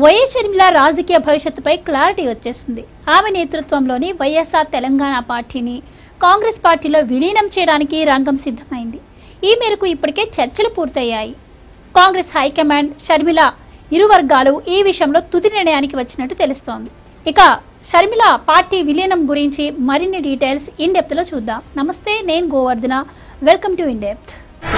YS Sharmila రాజకీయ భవిష్యత్తుపై clarity వచ్చేసింది ఆమె నేతృత్వంలోని వైఎస్ఆర్ తెలంగాణ పార్టీని కాంగ్రెస్ పార్టీలో విలీనం చేయడానికి రంగం సిద్ధమైంది ఈ మేరకు ఇప్పటికే చర్చలు పూర్తయ్యాయి కాంగ్రెస్ హైకమాండ్ షర్మిల ఇరు వర్గాలు ఈ విషయంలో తుది నిర్ణయానికి వచ్చినట్టు తెలుస్తోంది ఇక షర్మిల పార్టీ విలీనం గురించి మరిన్ని డీటెయిల్స్ ఇన్ డెప్త్ లో చూద్దాం నమస్తే నేను Govardhana welcome to in depth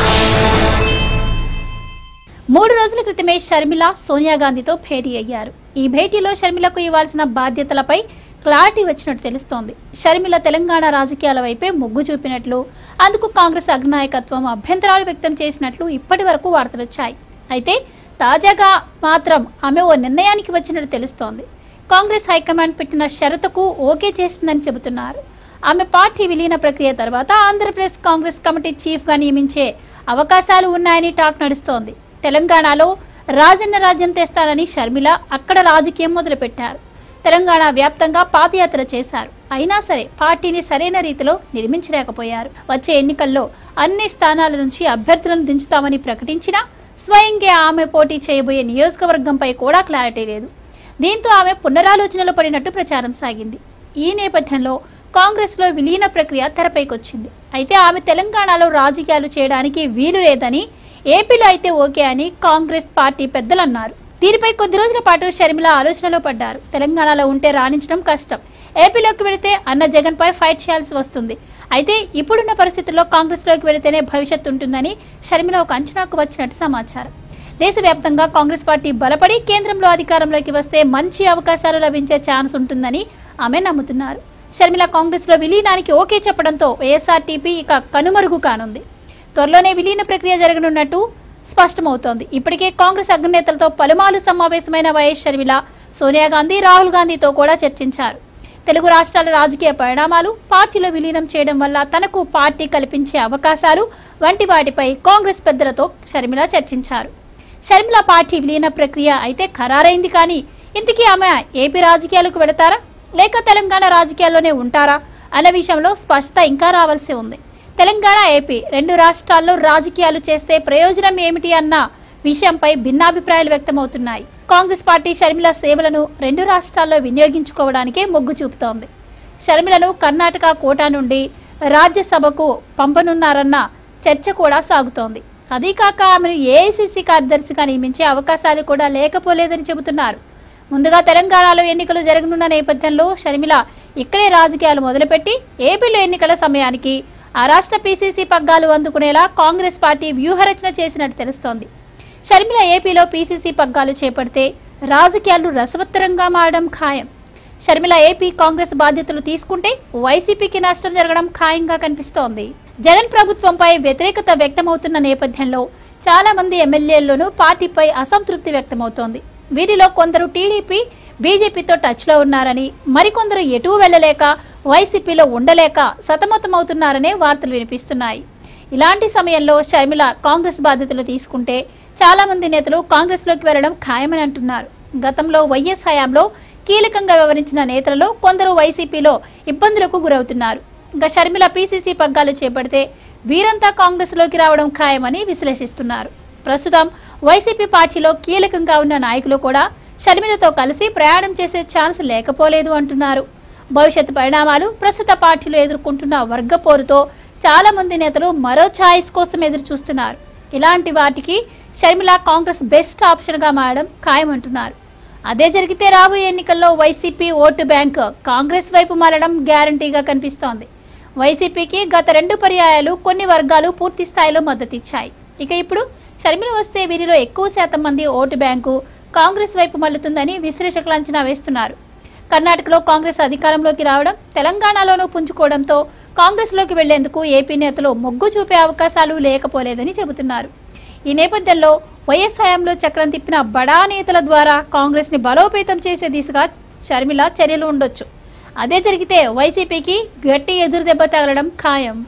మూడు రోజుల క్రితమే షర్మిల సోనియా గాంధీతో భేటీ అయ్యారు ఈ భేటీలో షర్మిలకు ఇవ్వాల్సిన బాధ్యతలపై క్లారిటీ వచ్చినట్టు తెలుస్తోంది షర్మిల తెలంగాణ రాజకీయాల వైపే మొగ్గు చూపినట్లు అందుకు కాంగ్రెస్ అగ్రనాయకత్వం అభ్యంతరాలు వ్యక్తం చేసినట్లు ఇప్పటి వరకు వార్తలు వచ్చాయి అయితే తాజాగా మాత్రం ఆమె ఓ నిర్ణయానికి వచ్చినట్టు తెలుస్తోంది కాంగ్రెస్ హైకమాండ్ పెట్టిన షరతుకు ఓకే చేసిందని చెబుతున్నారు ఆమె పార్టీ విలీన ప్రక్రియ తర్వాత ఆంధ్రప్రదేశ్ కాంగ్రెస్ కమిటీ చీఫ్గా నియమించే అవకాశాలు ఉన్నాయని టాక్ నడుస్తోంది తెలంగాణలో రాజన్న రాజ్యం తెస్తానని షర్మిల అక్కడ రాజకీయం మొదలుపెట్టారు తెలంగాణ వ్యాప్తంగా పాదయాత్ర చేశారు అయినా సరే పార్టీని సరైన రీతిలో నిర్మించలేకపోయారు వచ్చే ఎన్నికల్లో అన్ని స్థానాల నుంచి అభ్యర్థులను దించుతామని ప్రకటించినా స్వయంగా ఆమె పోటీ చేయబోయే నియోజకవర్గంపై కూడా క్లారిటీ లేదు దీంతో ఆమె పునరాలోచనలో పడినట్టు ప్రచారం సాగింది ఈ నేపథ్యంలో కాంగ్రెస్లో విలీన ప్రక్రియ తెరపైకొచ్చింది అయితే ఆమె తెలంగాణలో రాజకీయాలు చేయడానికి వీలు లేదని ఏపీలో అయితే ఓకే అని కాంగ్రెస్ పార్టీ పెద్దలు అన్నారు దీనిపై కొద్ది రోజుల పాటు షర్మిల ఆలోచనలో పడ్డారు తెలంగాణలో ఉంటే రాణించడం కష్టం ఏపీలోకి వెళితే అన్న జగన్ పై ఫైట్ చేయాల్సి వస్తుంది అయితే ఇప్పుడున్న పరిస్థితుల్లో కాంగ్రెస్లోకి వెళితేనే భవిష్యత్తు ఉంటుందని షర్మిల ఒక అంచనాకు వచ్చినట్టు సమాచారం దేశవ్యాప్తంగా కాంగ్రెస్ పార్టీ బలపడి కేంద్రంలో అధికారంలోకి వస్తే మంచి అవకాశాలు లభించే ఛాన్స్ ఉంటుందని ఆమె నమ్ముతున్నారు షర్మిల కాంగ్రెస్లో విలీనానికి ఓకే చెప్పడంతో వైఎస్ఆర్టీపీ ఇక కనుమరుగు కానుంది త్వరలోనే విలీన ప్రక్రియ జరగనున్నట్టు స్పష్టమవుతోంది ఇప్పటికే కాంగ్రెస్ అగ్రనేతలతో పలుమార్లు సమావేశమైన వైఎస్ షర్మిల సోనియా గాంధీ రాహుల్ గాంధీతో కూడా చర్చించారు తెలుగు రాష్ట్రాల రాజకీయ పరిణామాలు పార్టీలో విలీనం చేయడం వల్ల తనకు పార్టీ కల్పించే అవకాశాలు వంటి వాటిపై కాంగ్రెస్ పెద్దలతో షర్మిల చర్చించారు షర్మిల పార్టీ విలీన ప్రక్రియ అయితే ఖరారైంది కానీ ఇంతకీ ఆమె ఏపీ రాజకీయాలకు వెళతారా లేక తెలంగాణ రాజకీయాల్లోనే ఉంటారా అన్న విషయంలో స్పష్టత ఇంకా రావాల్సి ఉంది తెలంగాణ ఏపీ రెండు రాష్ట్రాల్లో రాజకీయాలు చేస్తే ప్రయోజనం ఏమిటి అన్న విషయంపై భిన్నాభిప్రాయాలు వ్యక్తమవుతున్నాయి కాంగ్రెస్ పార్టీ షర్మిల సేవలను రెండు రాష్ట్రాల్లో వినియోగించుకోవడానికే మొగ్గు చూపుతోంది షర్మిలను కర్ణాటక కోటా నుండి రాజ్యసభకు పంపనున్నారన్న చర్చ కూడా సాగుతోంది అదీ కాక ఆమెను ఏఐసిసి కార్యదర్శిగా నియమించే అవకాశాలు కూడా లేకపోలేదని చెబుతున్నారు ముందుగా తెలంగాణలో ఎన్నికలు జరగనున్న నేపథ్యంలో షర్మిల ఇక్కడే రాజకీయాలు మొదలుపెట్టి ఏపీలో ఎన్నికల సమయానికి ఆ రాష్ట్ర పీసీసీ పగ్గాలు అందుకునేలా కాంగ్రెస్ పార్టీ వ్యూహరచన చేసినట్టు తెలుస్తోంది షర్మిల ఏపీలో పీసీసీ పగ్గాలు చేపడితే రాజకీయాలు రసవత్తరంగా మారడం ఖాయం షర్మిల ఏపీ కాంగ్రెస్ బాధ్యతలు తీసుకుంటే వైసీపీకి నష్టం జరగడం ఖాయంగా కనిపిస్తోంది జగన్ ప్రభుత్వంపై వ్యతిరేకత వ్యక్తమవుతున్న నేపథ్యంలో చాలా మంది ఎమ్మెల్యేల్లోనూ పార్టీపై అసంతృప్తి వ్యక్తమవుతోంది వీరిలో కొందరు టీడీపీ బీజేపీతో టచ్లో ఉన్నారని మరికొందరు ఎటూ వెళ్లలేక వైసీపీలో ఉండలేక సతమతమవుతున్నారనే వార్తలు వినిపిస్తున్నాయి ఇలాంటి సమయంలో షర్మిల కాంగ్రెస్ బాధ్యతలు తీసుకుంటే చాలా మంది నేతలు కాంగ్రెస్లోకి వెళ్లడం ఖాయమని అంటున్నారు గతంలో వైఎస్ హయాంలో కీలకంగా వ్యవహరించిన నేతలలో కొందరు వైసీపీలో ఇబ్బందులకు గురవుతున్నారు ఇంకా షర్మిల పీసీసీ పగ్గాలు చేపడితే వీరంతా కాంగ్రెస్లోకి రావడం ఖాయమని విశ్లేషిస్తున్నారు ప్రస్తుతం వైసీపీ పార్టీలో కీలకంగా ఉన్న నాయకులు కూడా షర్మిలతో కలిసి ప్రయాణం చేసే ఛాన్స్ లేకపోలేదు అంటున్నారు భవిష్యత్ పరిణామాలు ప్రస్తుత పార్టీలో ఎదుర్కొంటున్న వర్గ పోరుతో చాలా మంది నేతలు మరో ఛాయిస్ కోసం ఎదురు చూస్తున్నారు ఇలాంటి వాటికి షర్మిల కాంగ్రెస్ బెస్ట్ ఆప్షన్గా మారడం ఖాయమంటున్నారు అదే జరిగితే రాబోయే ఎన్నికల్లో వైసీపీ ఓటు బ్యాంక్ కాంగ్రెస్ వైపు మారడం గ్యారంటీగా కనిపిస్తోంది వైసీపీకి గత రెండు పర్యాయాలు కొన్ని వర్గాలు పూర్తి స్థాయిలో మద్దతిచ్చాయి ఇక ఇప్పుడు షర్మిల వస్తే వీరిలో ఎక్కువ శాతం మంది ఓటు బ్యాంకు కాంగ్రెస్ వైపు మల్లుతుందని విశ్లేషకులు అంచనా వేస్తున్నారు కర్ణాటకలో కాంగ్రెస్ అధికారంలోకి రావడం తెలంగాణలోనూ పుంజుకోవడంతో కాంగ్రెస్లోకి వెళ్లేందుకు ఏపీ నేతలు మొగ్గు చూపే అవకాశాలు లేకపోలేదని చెబుతున్నారు ఈ నేపథ్యంలో వైఎస్ హయాంలో చక్రం తిప్పిన బడా నేతల ద్వారా కాంగ్రెస్ ని బలోపేతం చేసే దిశగా షర్మిల చర్యలు ఉండొచ్చు అదే జరిగితే వైసీపీకి గట్టి ఎదురు దెబ్బ తగలడం ఖాయం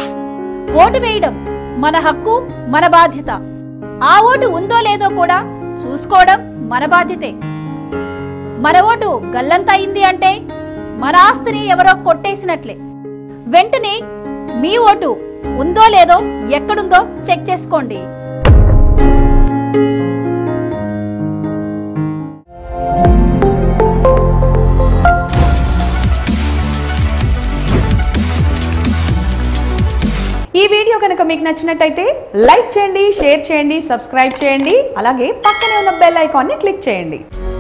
ఓటు వేయడం మన హక్కు మన బాధ్యత ఆ ఓటు ఉందో లేదో కూడా చూసుకోవడం మన బాధ్యతే మన ఓటు గల్లంత అయింది అంటే మన ఆస్తిని ఎవరో కొట్టేసినట్లే వెంటనే మీ ఓటు ఉందో లేదో ఎక్కడుందో చెక్ చేసుకోండి వీడియో కనుక మీకు నచ్చినట్టయితే లైక్ చేయండి షేర్ చేయండి సబ్స్క్రైబ్ చేయండి అలాగే పక్కనే ఉన్న బెల్ ఐకాన్ని క్లిక్ చేయండి